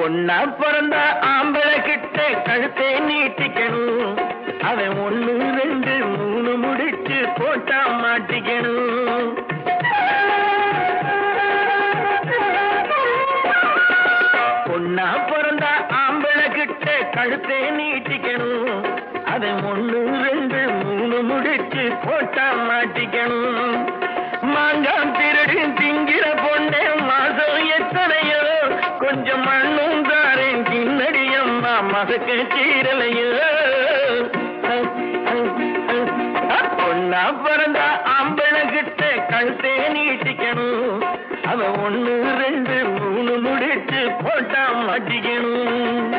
பொண்ணா பிறந்த ஆம்பளை கிட்ட கழுத்தை நீட்டிக்கணும் அவன் ஒண்ணு ரெண்டு மூணு முடிச்சு போட்டா மாட்டிக்கணும் பொண்ணா பிறந்த ஆம்பளை கிட்ட கழுத்தை நீட்டிக்கணும் அவன் ஒண்ணு ரெண்டு மூணு முடிச்சு போட்டா மாட்டிக்கணும் மாங்காம் திருடி திங்கிற பொண்ணே மாசம் எத்தனையோ கொஞ்சம் மண்ணும் தாரேன் கிண்ணடி அம்மா மகக்கு சீரலையோ பொண்ணா பிறந்தா ஆம்பளை கிட்ட கழுத்தே நீட்டிக்கணும் அவன் ஒண்ணு ரெண்டு மூணு முடிச்சு போட்டா மாட்டிக்கணும்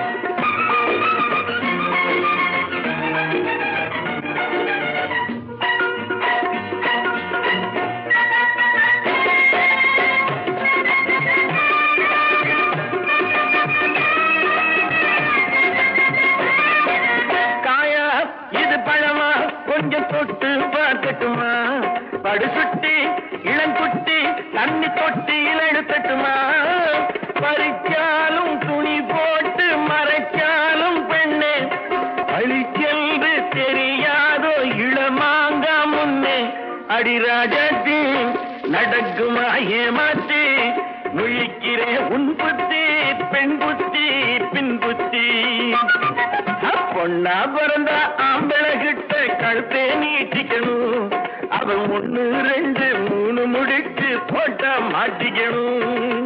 காயா இது பழமா கொஞ்சம் தொட்டு பார்க்கட்டுமா படு சுட்டி இளங்குட்டி தண்ணி தொட்டியில் எடுத்துட்டுமா பறிச்சாலும் துணி போட்டு மறைச்சாலும் பெண்ணே அழிச்சென்று தெரியாதோ இளமாங்கா முன்னே அடிராஜாத்தி நடக்குமா ஏமாத்தி முழிக்கிறே உன் புத்தி பெண் புத்தி பின் புத்தி பொண்ணா பிறந்தா ஆம்பளை கிட்ட கழுத்தே நீட்டிக்கணும் அவன் ஒண்ணு ரெண்டு மூணு முடிச்சு போட்டா மாட்டிக்கணும்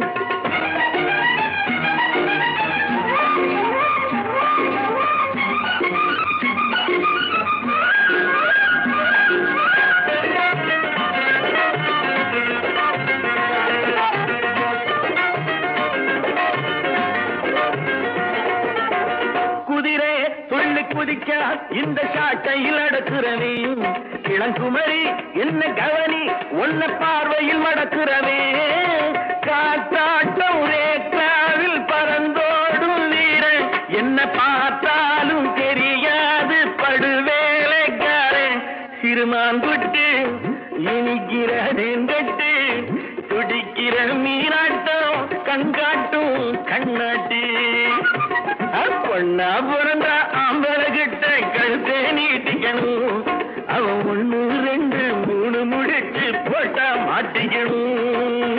குதிரை துள்ளி குதிக்க இந்த சாட்டையில் அடக்குறவே இளங்குமரி என்ன கவனி ஒன்ன பார்வையில் மடக்குறவே காத்தாட்டம் ரேக்ராவில் பறந்தோடும் வீரன் என்ன பார்த்தாலும் தெரியாது படுவேலைக்காரன் சிறுமான் குட்டு இனிக்கிறதேன் கட்டு துடிக்கிற மீனாட்டம் கண்காட்டும் கண்ணாட்டி பொண்ணா பிறந்த ஆம்பளை கிட்ட கழுத்தை நீட்டிக்கணும் அவன் ஒண்ணு ரெண்டு மூணு முடிச்சு போட்டா மாட்டிக்கணும்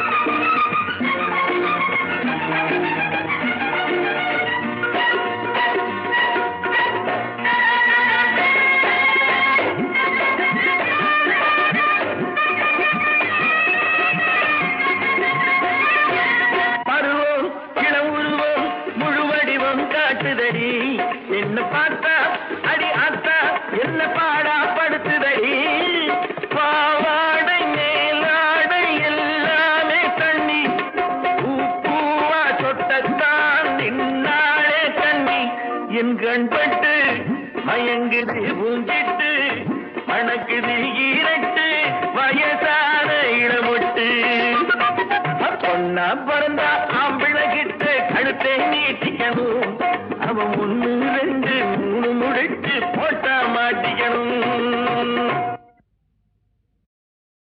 பருவம் இள உருவம் முழு வடிவம் காட்டுதடி என்ன பார்த்தா அடி ஆத்தா என்ன பாடா படுத்துதடி பாவாடை மேலாடை எல்லாமே தண்ணி பூ பூவா சொட்டத்தான் நின்னாளே தண்ணி என் கண்பட்டு மயங்குது பூஞ்சிட்டு மணக்குது ஈரட்டு வயசான இளமொட்டு பொண்ணா பிறந்தா ஆம்பிளை கிட்ட கழுத்தை நீட்டிக்கணும் அவன் ஒண்ணு ரெண்டு மூணு முடிச்சு போட்டா மாட்டிக்கணும்